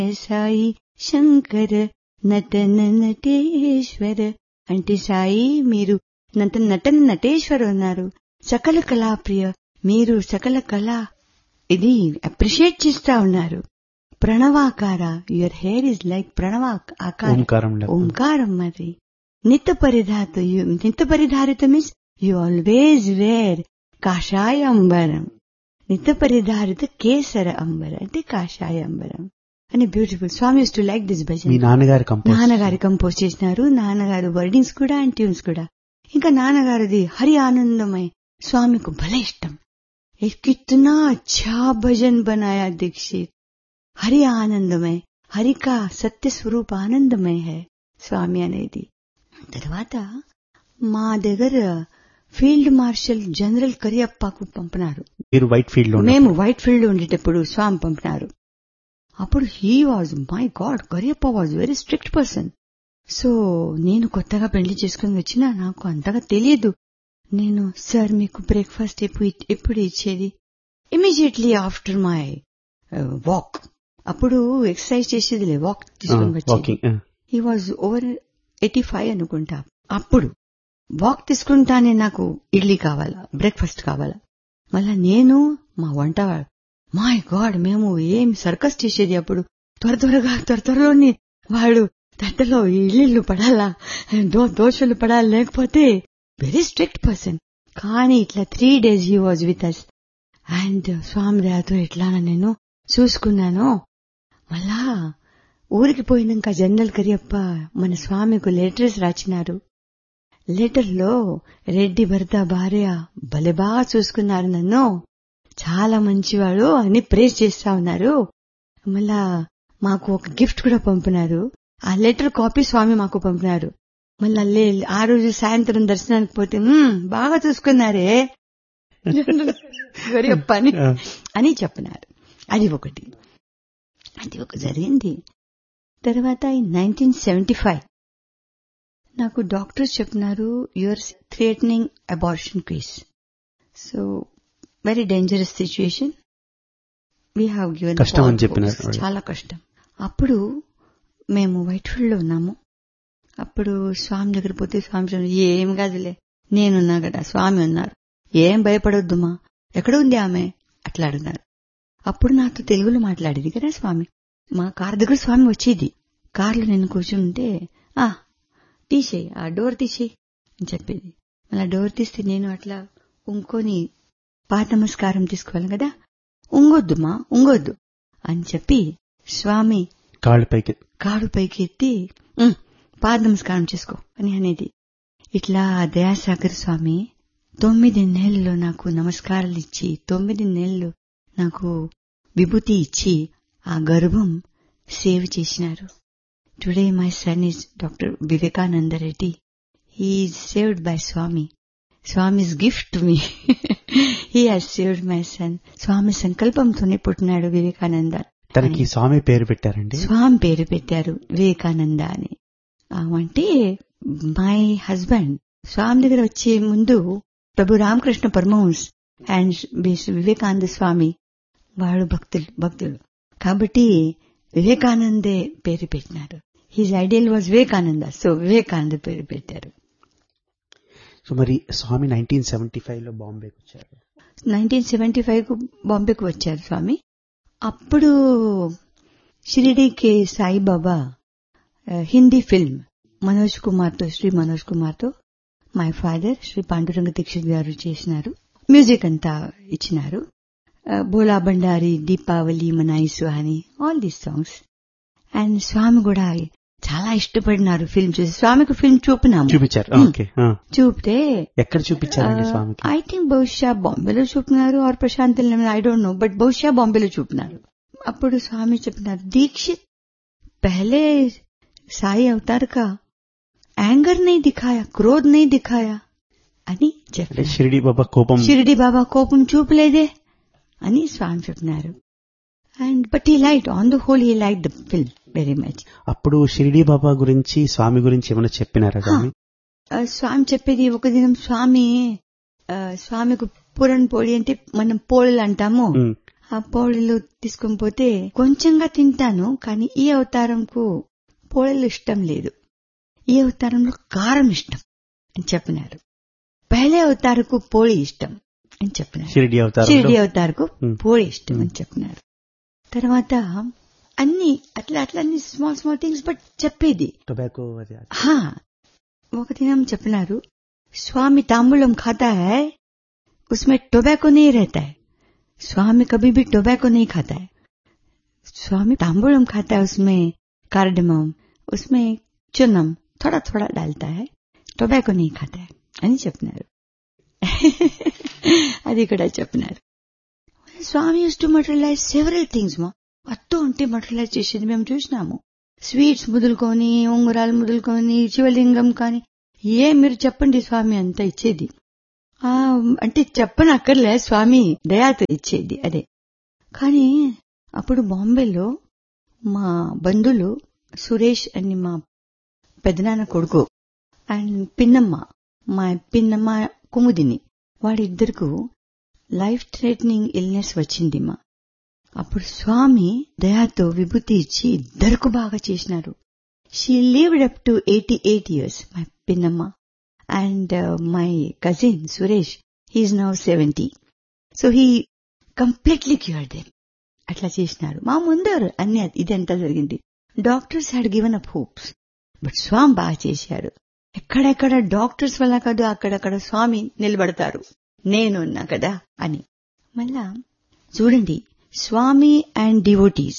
సాయి శంకర నటన నటేశ్వర అంటే సాయి మీరు నట నటన నటేశ్వర ఉన్నారు సకల కళాప్రియ మీరు సకల కళ ఇది అప్రిషియేట్ చేస్తా ఉన్నారు ప్రణవాకార యువర్ హెయిర్ ఇస్ లైక్ ప్రణవ ఆకార ఓంకారం లెక్క. ఓంకారం మరి నిత్య పరిధాత నిత్య పరిధారిత మీన్స్ యు ఆల్వేస్ వేర్ కాషాయ అంబరం నిత్య పరిధారిత కేసర అంబర అంటే కాషాయ అంబరం అని beautiful Swami to like this మీ భజన్ నాన్నగారి కంపోజ్ నాన్నగారి కంపోజ్ చేసినారు నాన్నగారు వర్డింగ్స్ కూడా అండ్ ట్యూన్స్ కూడా ఇంకా నాన్నగారిది హరి ఆనందమై స్వామికు భలే ఇష్టం కిतना अच्छा भजन बनाया दीक्षित హరి ఆనందమయ హరికా సత్య స్వరూప ఆనందమయ హై స్వామి అనేది తర్వాత మా దగ్గర ఫీల్డ్ మార్షల్ జనరల్ కరియప్పకు పంపినారు మీరు వైట్ ఫీల్డ్ లో ఉన్నారు. మేము వైట్ ఫీల్డ్ ఉండేటప్పుడు స్వామి పంపినారు అప్పుడు he was my god Cariappa was very strict person so నేను కొత్తగా పెళ్లి చేసుకుని వచ్చినా నాకు అంతగా తెలియదు నేను సార్ మీకు బ్రేక్ఫాస్ట్ ఎప్పుడు ఎప్పుడు ఇచ్చేది ఇమీడియట్లీ ఆఫ్టర్ మై వాక్ అప్పుడు ఎక్సర్సైజ్ చేసేదిలే వాక్ తీసుకుని వచ్చేది walking he was over eighty five అనుకుంటా అప్పుడు వాక్ తీసుకుంటానే నాకు ఇడ్లీ కావాలా బ్రేక్ఫాస్ట్ కావాలా మళ్ళా నేను మా వంట మై గాడ్ మేము ఏం సర్కస్ చేసేది అప్పుడు త్వర త్వరగా త్వర త్వరలోని వాడు తట్టలో ఇల్లు పడాలా దో దోశలు పడాలి లేకపోతే వెరీ స్ట్రిక్ట్ పర్సన్ కానీ ఇట్లా three days he was with us and Swami దయతో ఎట్లా నేను చూసుకున్నాను మళ్ళా ఊరికి పోయినాక జనరల్ కరియప్ప మన స్వామికు లెటర్స్ రాచినారు లెటర్లో రెడ్డి భర్త భార్య భలే బాగా చూసుకున్నారు నన్ను చాలా మంచివాడు అని ప్రేస్ చేస్తా ఉన్నారు మళ్ళా మాకు ఒక గిఫ్ట్ కూడా పంపినారు ఆ లెటర్ కాపీ స్వామి మాకు పంపినారు మళ్ళా లే- ఆ రోజు సాయంత్రం దర్శనానికి పోతే "మ్మ్, బాగా చూసుకున్నారే కరియప్ప అని అని చెప్పినారు అది ఒకటి అది ఒక జరిగింది తర్వాత నైన్టీన్ సెవెంటీ ఫైవ్ నాకు డాక్టర్స్ చెప్పినారు your threatening abortion case so very dangerous situation we have given కష్టం అని చెప్పినారు. చాలా కష్టం అప్పుడు మేము వైట్ ఫీల్డ్ లో ఉన్నాము అప్పుడు స్వామి దగ్గర పోతే స్వామి చెప్పారు, ఏం కాదులే నేనున్నా కదా స్వామి ఉన్నారు ఏం భయపడొద్దుమా ఎక్కడ ఉంది ఆమె అట్లా అడిగినారు అప్పుడు నాతో తెలుగులో మాట్లాడేది కదా స్వామి మా కార్ దగ్గర స్వామి వచ్చేది కార్లో నేను కూర్చుంటే ఆ తీసేయి ఆ డోర్ తీసేయి అని చెప్పేది మళ్ళా డోర్ తీస్తే నేను అట్లా ఉంకొని పాద నమస్కారం తీసుకోవాలి కదా ఉంగొద్దుమా ఉంగొద్దు అని చెప్పి స్వామి కాళ్ళు పైకి కాడు పైకి ఎత్తి "ఉమ్, పాద నమస్కారం చేసుకో అని అనేది ఇట్లా దయాసాగర్ స్వామి తొమ్మిది నెలలు నాకు నమస్కారాలు ఇచ్చి తొమ్మిది నెలలు నాకు విభూతి ఇచ్చి ఆ గర్భం సేవ్ చేసినారు today my son is doctor Vivekananda Reddy he is saved by Swami Swami's gift me he has saved my son Swami సంకల్పంతోనే పుట్టినాడు వివేకానంద తనకి స్వామి పేరు పెట్టారండి స్వామి పేరు పెట్టారు వివేకానంద అని ఆ, అంటే మై హస్బెండ్ స్వామి దగ్గర వచ్చే ముందు ప్రభు రామకృష్ణ పరమహంస్ అండ్ వివేకానంద స్వామి వాడు భక్తులు భక్తులు కాబట్టి వివేకానందే పేరు పెట్టినారు his ideal was Vivekananda so Vivekananda పేరు పెట్టారు సో మరి స్వామి నైన్టీన్ సెవెంటీ ఫైవ్ లో బాంబేకి వచ్చారు నైన్టీన్ సెవెంటీ ఫైవ్ కు బాంబేకు వచ్చారు స్వామి అప్పుడు షిరిడీకి సాయిబాబా ఆ, హిందీ ఫిల్మ్ మనోజ్ కుమార్తో శ్రీ మనోజ్ కుమార్తో మై ఫాదర్ శ్రీ పాండురంగ దీక్షిత్ గారు చేసినారు మ్యూజిక్ అంతా ఇచ్చినారు ఆ, బోలా బండారి దీపావళి మనాయి సుహాని all these songs and Swami కూడా చాలా ఇష్టపడినారు ఫిల్మ్ చూసి స్వామికి ఫిల్మ్ చూపినాము చూపించారు Hmm. ఓకే ఆ. చూపితే ఎక్కడ చూపించారండి స్వామికి ఐ థింక్ బహుశా బాంబేలో చూపినారు or Prashant I don't know but బహుశా బాంబేలో చూపినారు అప్పుడు స్వామి చెప్పినారు దీక్షిత్ పहले సాయి అవతార్ కా యాంగర్ नहीं दिखाया క్రోధ్ नहीं दिखाया అని అంటే చెప్పారు షిరిడి బాబా కోపం షిరిడి బాబా కోపం చూపలేదే అని స్వామి చెప్పినారు and but he light on the whole he like the film very much అప్పుడు షిరిడి బాబా గురించి స్వామి గురించి ఏమైనా చెప్పినారా స్వామి ఆ, స్వామి చెప్పేది ఒక దినం స్వామి ఆ, స్వామికి పూరన్ పోడి అంటే మనం పోళలు అంటాము ఉమ్. ఆ పోళీలు తీసుకొని పోతే కొంచెంగా తింటాను కానీ ఈ అవతారంకు పోళీలు ఇష్టం లేదు ఈ అవతారంలో కారం ఇష్టం అని చెప్పినారు పహలే అవతారకు పోళీ ఇష్టం అని చెప్పినారు షిరిడి అవతారం షిరిడి అవతారకు Hmm. పోళీ ఇష్టం అని చెప్పినారు తర్వాత అన్ని అట్లా అట్లా అన్ని స్మాల్ స్మాల్ థింగ్స్ బట్ చెప్పేది టొబాకో అది అది. హా ఒక దినం చెప్పినారు स्वामी तांबूलम खाता है उसमें टोबैको नहीं रहता है स्वामी कभी भी टोबैको नहीं खाता है स्वामी तांबूलम खाता है उसमें कार्डमम उसमें चुनम थोड़ा थोड़ा डालता है टोबैको नहीं खाता है అని చెప్పినారు అది కూడా చెప్పినారు Swami used to materialize several things మా మొత్తం ఉంటే మటరలైజ్ చేసేది మేము చూసినాము స్వీట్స్ ముదులుకొని ఉంగరాలు ముదులుకొని శివలింగం కానీ ఏ మీరు చెప్పండి స్వామి అంత ఇచ్చేది ఆ అంటే చెప్పని అక్కర్లే స్వామి దయాతో ఇచ్చేది అదే కానీ అప్పుడు బాంబేలో మా బంధువులు సురేష్ అని మా పెదనాన్న కొడుకు అండ్ పిన్నమ్మ మా పిన్నమ్మ కుముదిని వాడిద్దరికి లైఫ్ థ్రెటనింగ్ ఇల్నెస్ వచ్చింది మా అప్పుడు స్వామి దయాతో విభూతి ఇచ్చి ఇద్దరికి బాగా చేసినారు she lived up to eighty eight years my పిన్నమ్మ and my cousin Suresh he is now seventy so he completely cure them అట్లా చేసినారు మా ముందరు అన్ని ఇదంతా జరిగింది doctors had given up hopes but Swami బాగా చేశారు ఎక్కడెక్కడ డాక్టర్స్ వల్ల కాదు అక్కడక్కడ స్వామి నిలబడతారు నేనున్నా కదా అని మళ్ళా చూడండి స్వామి అండ్ డివోటీస్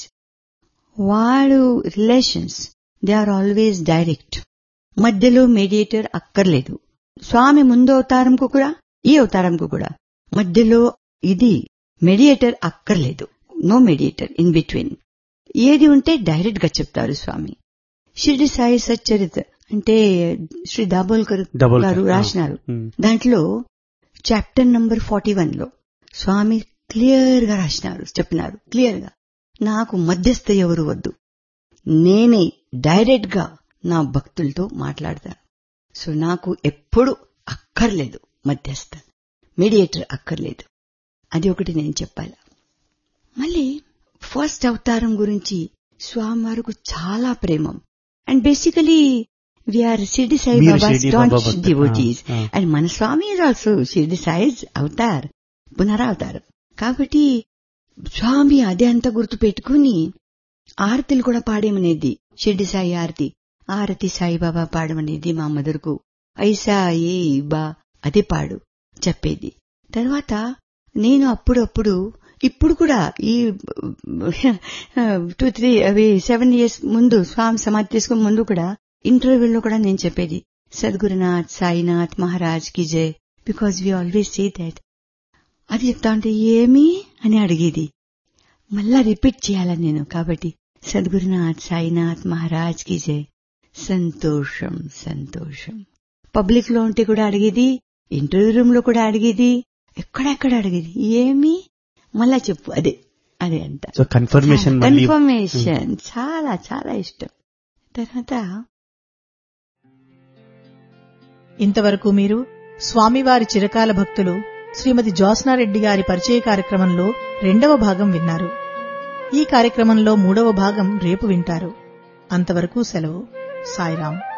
వాడు relations they are always direct మధ్యలో మీడియేటర్ అక్కర్లేదు స్వామి ముందు అవతారంకు కూడా ఈ అవతారంకు కూడా మధ్యలో ఇది మీడియేటర్ అక్కర్లేదు నో మీడియేటర్ ఇన్ బిట్వీన్ ఏది ఉంటే డైరెక్ట్ గా చెప్తారు స్వామి షిరిడి సాయి సచ్చరిత్ అంటే శ్రీ దాబోల్కర్ డబుల్ గారు కా- రాసినారు ఉమ్. దాంట్లో చాప్టర్ నంబర్ ఫార్టీ వన్ లో స్వామి క్లియర్ గా రాసినారు చెప్పినారు క్లియర్ గా నాకు మధ్యస్థ ఎవరు వద్దు నేనే డైరెక్ట్ గా నా భక్తులతో మాట్లాడతాను సో నాకు ఎప్పుడు అక్కర్లేదు మధ్యస్థ మీడియేటర్ అక్కర్లేదు అది ఒకటి నేను చెప్పాలి మళ్ళీ ఫస్ట్ అవతారం గురించి స్వామివారికి చాలా ప్రేమం and basically we are Shirdi Sai మీరు బాబా షిరిడి బాబా స్టాంచ్ భక్తులు. డివోటీస్ ఆ, ఆ. అండ్ మన Swami is also Shirdi Sai's avatar పునరావతారం కాబట్టి స్వామి అదే అంతా గుర్తు పెట్టుకుని ఆరతిలు కూడా పాడేమనేది షిరిడి సాయి ఆరతి ఆరతి సాయిబాబా పాడమనేది మా మదర్కు ఐసా ఏ బా అదే పాడు చెప్పేది తర్వాత నేను అప్పుడప్పుడు ఇప్పుడు కూడా ఈ టూ త్రీ అవి సెవెన్ ఇయర్స్ ముందు స్వామి సమాధి తీసుకుని ముందు కూడా ఇంటర్వ్యూలో కూడా నేను చెప్పేది సద్గురునాథ్ సాయినాథ్ మహారాజ్ కి జై because we always say that అది చెప్తా ఉంటే ఏమి అని అడిగేది మళ్ళా రిపీట్ చేయాలని నేను కాబట్టి సద్గురునాథ్ సాయినాథ్ మహారాజ్ కి జై సంతోషం సంతోషం పబ్లిక్ లో ఉంటే కూడా అడిగేది ఇంటర్వ్యూ రూమ్ లో కూడా అడిగేది ఎక్కడెక్కడ అడిగేది ఏమి మళ్ళా చెప్పు అదే అదే అంత సో కన్ఫర్మేషన్ మళ్ళీ కన్ఫర్మేషన్ చాలా చాలా ఇష్టం తర్వాత ఇంతవరకు మీరు స్వామివారి చిరకాల భక్తులు శ్రీమతి జ్యోత్స్నారెడ్డి గారి పరిచయ కార్యక్రమంలో రెండవ భాగం విన్నారు ఈ కార్యక్రమంలో మూడవ భాగం రేపు వింటారు అంతవరకు సెలవు సాయిరాం